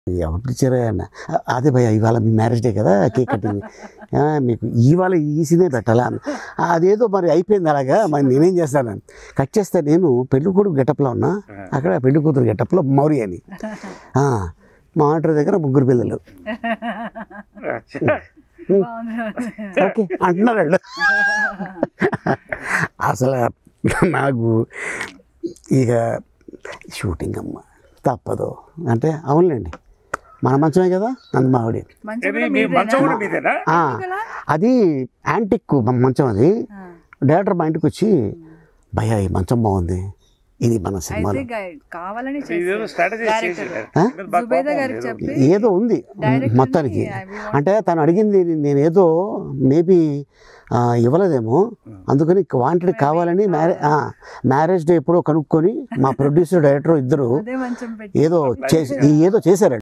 ఎవరు పిలిచారా అన్న "అ- అదే భయ ఇవాళ మీ మ్యారేజ్ డే కదా కేక్ కటింగ్ ఆ, మీకు ఇవాళ ఈ సీనే పెట్టాలా అన్న. "ఆ, అదేదో మరి అయిపోయింది అలాగా మరి నేనేం చేస్తాను కట్ చేస్తే నేను పెళ్లి కొడుకు గెటప్లో ఉన్నా అక్కడ పెళ్లి కూతురు గెటప్లో మౌరి అని ఆ, మా ఆర్డర్ దగ్గర ముగ్గురు పిల్లలు ఓకే అంటున్నారు వాళ్ళు అసలు నాకు ఇక షూటింగ్ అమ్మ తప్పదు అంటే అవునులేండి మన మంచమే కదా నంది మావిడి మంచి ఇది మీ మంచం కూడా మీదేనా ఆ, అది యాంటిక్ మంచం అది డైరెక్టర్ మా ఇంటికి వచ్చి భయ ఈ మంచం బాగుంది ఇది మన అయితే సినిమాలో గై- కావాలని ఇదేదో చేశారు. Strategy Director. ఆ? జుబేదా గారికి చెప్పి ఏదో ఉంది Director ని మొత్తానికి I will- అంటే తను అడిగింది నేను ఏదో మేబీ ఇవ్వలేదేమో అందుకని క్వాంటిటీ కావాలని మ్యారే మ్యారేజ్ డే ఎప్పుడో కనుక్కొని మా ప్రొడ్యూసర్ డైరెక్టర్ ఇద్దరు అదే మంచం పెట్టి ఏదో చేసి ఏదో చేశారు